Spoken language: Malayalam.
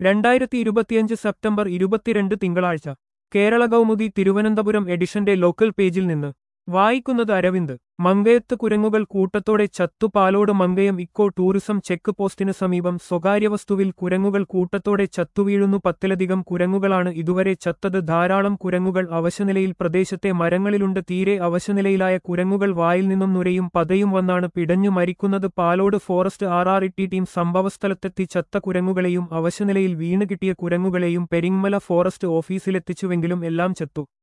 രണ്ടായിരത്തി ഇരുപത്തിയഞ്ച് സെപ്റ്റംബർ ഇരുപത്തിരണ്ട് തിങ്കളാഴ്ച കേരള കൗമുദി തിരുവനന്തപുരം എഡിഷന്റെ ലോക്കൽ പേജിൽ നിന്ന് വായിക്കുന്നത് അരവിന്ദ് മങ്കയത്ത് കുരങ്ങുകൾ കൂട്ടത്തോടെ ചത്തു Palode Mankayam eco tourism check പോസ്റ്റിന് സമീപം സ്വകാര്യ വസ്തുവിൽ കുരങ്ങുകൾ കൂട്ടത്തോടെ ചത്തുവീഴുന്നു പത്തിലധികം കുരങ്ങുകളാണ് ഇതുവരെ ചത്തത് ധാരാളം കുരങ്ങുകൾ അവശനിലയിൽ പ്രദേശത്തെ മരങ്ങളിലുണ്ട് തീരെ അവശനിലയിലായ കുരങ്ങുകൾ വായിൽ നിന്നും നുരയും പതയും വന്നാണ് പിടഞ്ഞു മരിക്കുന്നത് Palode forest R R T team സംഭവസ്ഥലത്തെത്തി ചത്ത കുരങ്ങുകളെയും അവശനിലയിൽ വീണുകിട്ടിയ കുരങ്ങുകളെയും പെരിങ്ങമല ഫോറസ്റ്റ് ഓഫീസിലെത്തിച്ചുവെങ്കിലും എല്ലാം ചത്തു